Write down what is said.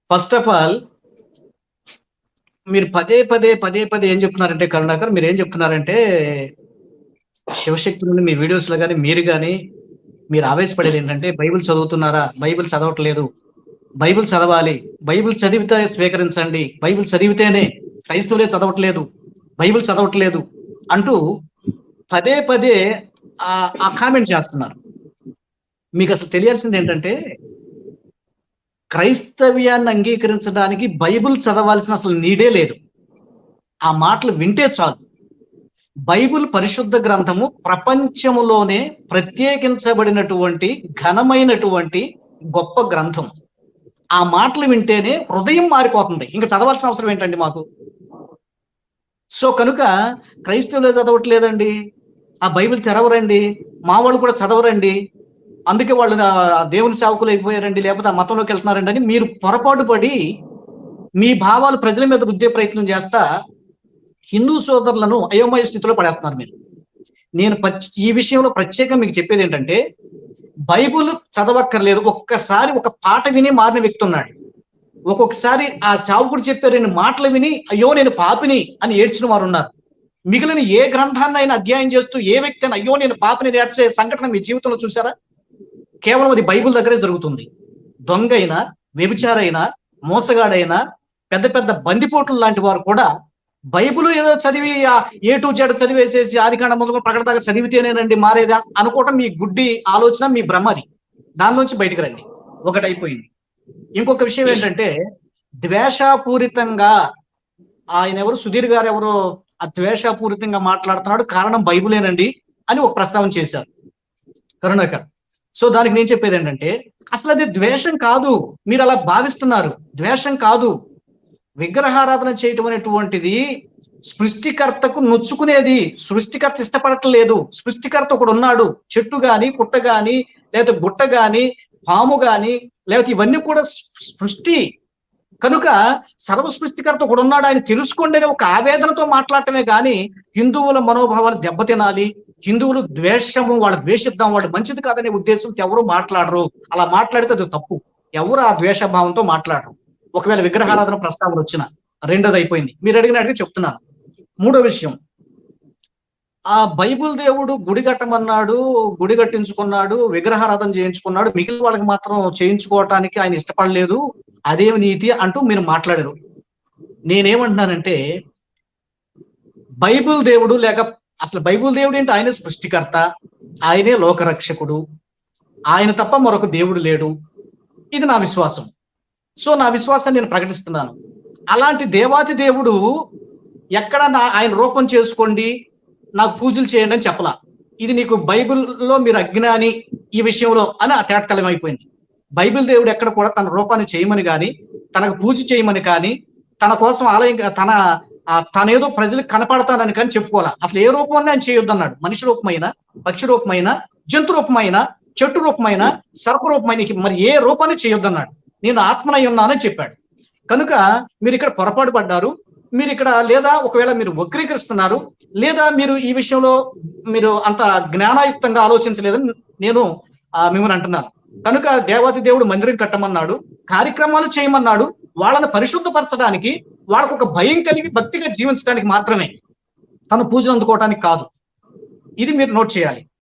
first of all మీరు పదే పదే పదే పదే ఏం చెప్తున్నారంటే కరుణాకర్ మీరు ఏం చెప్తున్నారంటే శివశక్తి నుండి మీ వీడియోస్ లో కానీ మీరు కానీ మీరు ఆవేశపడేది ఏంటంటే బైబిల్ చదువుతున్నారా బైబిల్ చదవట్లేదు బైబిల్ చదవాలి బైబిల్ చదివితే స్వీకరించండి బైబిల్ చదివితేనే క్రైస్తవులే చదవట్లేదు బైబిల్ చదవట్లేదు అంటూ పదే పదే ఆ- ఆ కామెంట్ చేస్తున్నారు మీకు అసలు తెలియాల్సింది ఏంటంటే క్రైస్తవ్యాన్ని అంగీకరించడానికి బైబిల్ చదవాల్సిన అసలు నీడే లేదు ఆ మాటలు వింటే చాలు బైబిల్ పరిశుద్ధ గ్రంథము ప్రపంచములోనే ప్రత్యేకించబడినటువంటి ఘనమైనటువంటి గొప్ప గ్రంథం ఆ మాటలు వింటేనే హృదయం మారిపోతుంది ఇంకా చదవాల్సిన అవసరం ఏంటండి మాకు సో కనుక క్రైస్తవులు చదవట్లేదండి ఆ బైబిల్ తెరవరండి మా వాళ్ళు కూడా చదవరండి అందుకే వాళ్ళు ఆ దేవుని సేవకులు అయిపోయారండి లేకపోతే ఆ మతంలోకి వెళ్తున్నారండి అని మీరు పొరపాటు పడి మీ భావాలు ప్రజల మీద రుద్దే ప్రయత్నం చేస్తా హిందూ సోదరులను అయోమయ స్థితిలో పడేస్తున్నారు మీరు నేను పచ్- ఈ విషయంలో ప్రత్యేకంగా మీకు చెప్పేది ఏంటంటే బైబుల్ చదవక్కర్లేదు ఒక్కసారి ఒక పాట విని మారిన వ్యక్తి ఉన్నాడు ఒక్కొక్కసారి ఆ సేవకుడు చెప్పే రెండు మాటలు విని అయ్యో నేను పాపిని అని ఏడ్చిన వారు ఉన్నారు మిగిలిన ఏ గ్రంథాన్ని అయినా అధ్యయనం చేస్తూ ఏ వ్యక్తి అయినా అయ్యో నేను పాపిని ఏడ్చే సంఘటన మీ జీవితంలో చూసారా కేవలం అది బైబిల్ దగ్గరే జరుగుతుంది దొంగ అయినా వ్యభిచారైనా మోసగాడైనా పెద్ద పెద్ద బందిపోట్లు లాంటి వారు కూడా బైబిల్ ఏదో చదివి ఆ ఏ టు జెడ్ చదివేసేసి ఆదికాండ మొదలు ప్రకటన దాకా చదివితేనేనండి మారేదా అనుకోవటం మీ గుడ్డి ఆలోచన మీ భ్రమది దానిలోంచి బయటికి రండి ఒకటి అయిపోయింది ఇంకొక విషయం ఏంటంటే ద్వేషపూరితంగా ఆయన ఎవరు సుధీర్ గారు ఎవరో ఆ ద్వేషపూరితంగా మాట్లాడుతున్నాడు కారణం బైబులేనండి అని ఒక ప్రస్తావన చేశారు కరుణాకర్ సో దానికి నేను చెప్పేది ఏంటంటే అసలు అది ద్వేషం కాదు మీరు అలా భావిస్తున్నారు ద్వేషం కాదు విగ్రహారాధన చేయటం అనేటువంటిది సృష్టికర్తకు నొచ్చుకునేది సృష్టికర్త ఇష్టపడట్లేదు సృష్టికర్త ఒకడు ఉన్నాడు చెట్టు గాని పుట్ట గాని లేదా గుట్ట గాని పాము గాని లేకపోతే ఇవన్నీ కూడా సృ- సృష్టి కనుక సర్వ సృష్టికర్త ఒకడు ఉన్నాడు ఆయన తెలుసుకోండి అనే ఒక ఆవేదనతో మాట్లాడటమే గాని హిందువుల మనోభావాలు దెబ్బతినాలి హిందువులు ద్వేషము వాళ్ళు ద్వేషిద్దాం వాళ్ళు మంచిది కాదనే ఉద్దేశంతో ఎవరు మాట్లాడరు అలా మాట్లాడితే అది తప్పు ఎవరు ఆ ద్వేషభావంతో మాట్లాడరు ఒకవేళ విగ్రహారాధన ప్రస్తావన వచ్చిన రెండోది అయిపోయింది మీరు అడిగిన అడిగి చెప్తున్నాను మూడో విషయం ఆ బైబిల్ దేవుడు గుడి కట్టమన్నాడు గుడి కట్టించుకున్నాడు విగ్రహారాధన చేయించుకున్నాడు మిగిలిన వాళ్ళకి మాత్రం చేయించుకోవటానికి ఆయన ఇష్టపడలేదు అదేమి నీతి అంటూ మీరు మాట్లాడారు నేనేమంటున్నానంటే బైబిల్ దేవుడు లేక అసలు బైబిల్ దేవుడు ఏంటి ఆయన సృష్టికర్త ఆయనే లోకరక్షకుడు ఆయన తప్ప మరొక దేవుడు లేడు ఇది నా విశ్వాసం సో నా విశ్వాసాన్ని నేను ప్రకటిస్తున్నాను అలాంటి దేవాతి దేవుడు ఎక్కడ నా ఆయన రూపం చేసుకోండి నాకు పూజలు చేయండి అని చెప్పలా ఇది నీకు బైబిల్లో మీరు అజ్ఞాని ఈ విషయంలో అని ఆ తేటకలం అయిపోయింది బైబిల్ దేవుడు ఎక్కడ కూడా తన రూపాన్ని చేయమని కానీ తనకు పూజ చేయమని కానీ తన కోసం ఆలయం తన ఆ, తనేదో ప్రజలకు కనపడతానని కానీ చెప్పుకోవాలా అసలు ఏ రూపంలో ఆయన చేయొద్దన్నాడు మనిషి రూపమైన పక్షి రూపమైన జంతు రూపమైన చెట్టు రూపమైన సర్ప రూపమైన ఇక మరి ఏ రూపాన్ని చేయొద్దన్నాడు నేను ఆత్మనై ఉన్నానని చెప్పాడు కనుక మీరు ఇక్కడ పొరపాటు పడ్డారు మీరు ఇక్కడ లేదా ఒకవేళ మీరు వక్రీకరిస్తున్నారు లేదా మీరు ఈ విషయంలో మీరు అంత జ్ఞానాయుక్తంగా ఆలోచించలేదని నేను ఆ, మిమ్మల్ని అంటున్నాను కనుక దేవాది దేవుడు మందిరం కట్టమన్నాడు కార్యక్రమాలు చేయమన్నాడు వాళ్ళని పరిశుద్ధపరచడానికి వాళ్ళకు ఒక భయం కలిగి భక్తిగా జీవించడానికి మాత్రమే తన పూజలు అందుకోవడానికి కాదు ఇది మీరు నోట్ చేయాలి